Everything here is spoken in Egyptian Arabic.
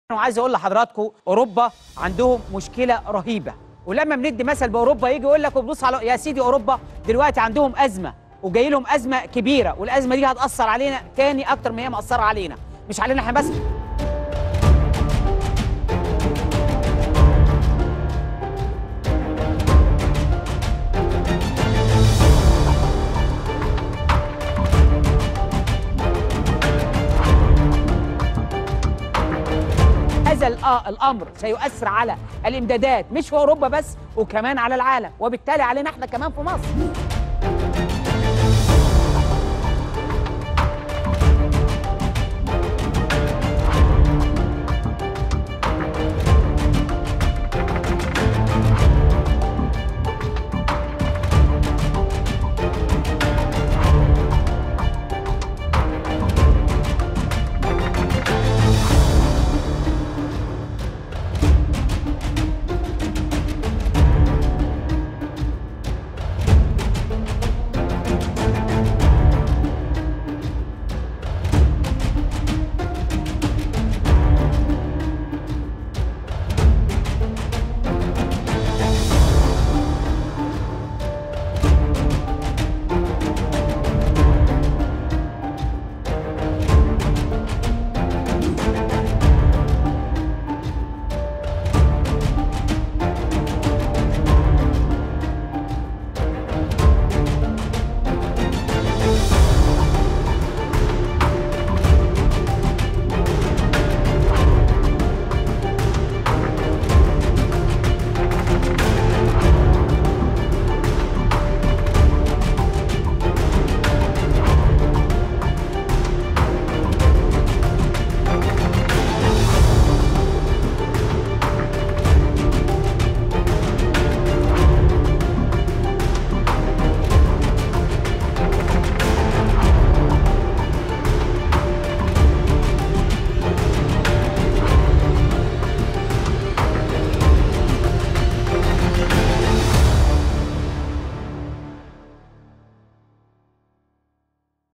وعايز اقول لحضراتكم اوروبا عندهم مشكله رهيبه ولما بندي مثل باوروبا يجي يقول لك بص على يا سيدي اوروبا دلوقتي عندهم ازمه وجاي لهم ازمه كبيره والازمه دي هتاثر علينا تاني اكتر ما هي مأثره علينا مش علينا احنا بس هذا الأ- الامر سيؤثر على الامدادات مش في اوروبا بس وكمان على العالم وبالتالي علينا احنا كمان في مصر